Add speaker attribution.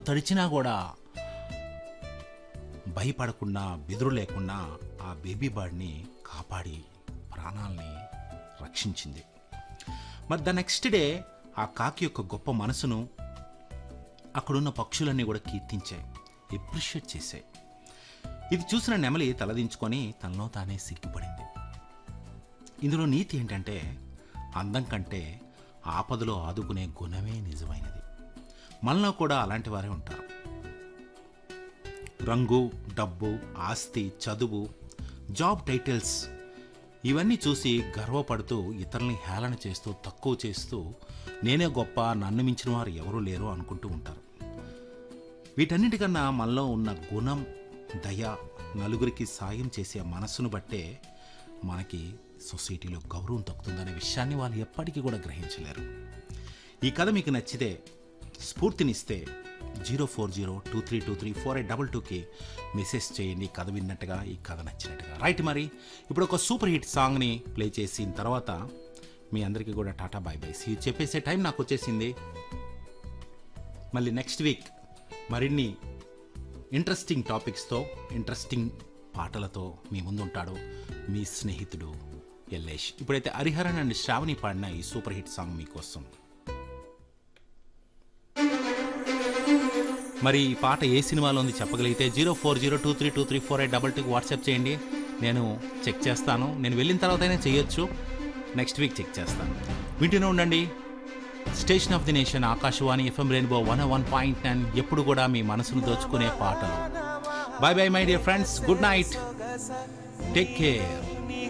Speaker 1: తడిచినా కూడా భయపడకుండా బెదురు లేకుండా ఆ బేబీ బర్డ్ని కాపాడి ప్రాణాల్ని రక్షించింది మరి ద నెక్స్ట్ డే ఆ కాకి యొక్క గొప్ప మనసును అక్కడున్న పక్షులన్నీ కూడా కీర్తించాయి ఎప్రిషియేట్ చేశాయి ఇది చూసిన నెమలి తలదించుకొని తనలో తానే సిగ్గుపడింది ఇందులో నీతి ఏంటంటే అందం కంటే ఆపదలో ఆదుకునే గుణమే నిజమైనది మనలో కూడా అలాంటి వారే ఉంటారు రంగు డబ్బు ఆస్తి చదువు జాబ్ టైటిల్స్ ఇవన్నీ చూసి గర్వపడుతూ ఇతరుల్ని హేళన చేస్తూ తక్కువ చేస్తూ నేనే గొప్ప నన్ను మించిన వారు ఎవరూ లేరు అనుకుంటూ ఉంటారు వీటన్నిటికన్నా మనలో ఉన్న గుణం దయ నలుగురికి సాయం చేసే మనస్సును బట్టే మనకి సొసైటీలో గౌరవం తగ్గుతుందనే విషయాన్ని వాళ్ళు ఎప్పటికీ కూడా గ్రహించలేరు ఈ కథ మీకు నచ్చితే స్ఫూర్తినిస్తే zero four zero two three two three four eight double టూకి మెసేజ్ చేయండి కథ విన్నట్టుగా ఈ కథ నచ్చినట్టుగా రైట్ మరి ఇప్పుడు ఒక సూపర్ హిట్ సాంగ్ని ప్లే చేసిన తర్వాత మీ అందరికీ కూడా టాటా బాయ్ బాయ్ సీ చెప్పేసే టైం నాకు వచ్చేసింది మళ్ళీ నెక్స్ట్ వీక్ మరిన్ని ఇంట్రెస్టింగ్ టాపిక్స్తో ఇంట్రెస్టింగ్ పాటలతో మీ ముందు ఉంటాడు మీ స్నేహితుడు ఎల్లేష్ ఇప్పుడైతే హరిహరన్ అండ్ శ్రావణి పాడిన ఈ సూపర్ హిట్ సాంగ్ మీకోసం మరి ఈ పాట ఏ సినిమాలో ఉంది చెప్పగలిగితే zero four zero two three two three four eight double టూకి వాట్సాప్ చేయండి నేను చెక్ చేస్తాను నేను వెళ్ళిన తర్వాతనే చేయొచ్చు నెక్స్ట్ వీక్ చెక్ చేస్తాను వింటూనే ఉండండి station of the nation Akashvani FM rainbow one one point nine ఎప్పుడు కూడా మీ మనసును దోచుకునే పాటలు bye bye my dear friends good night take care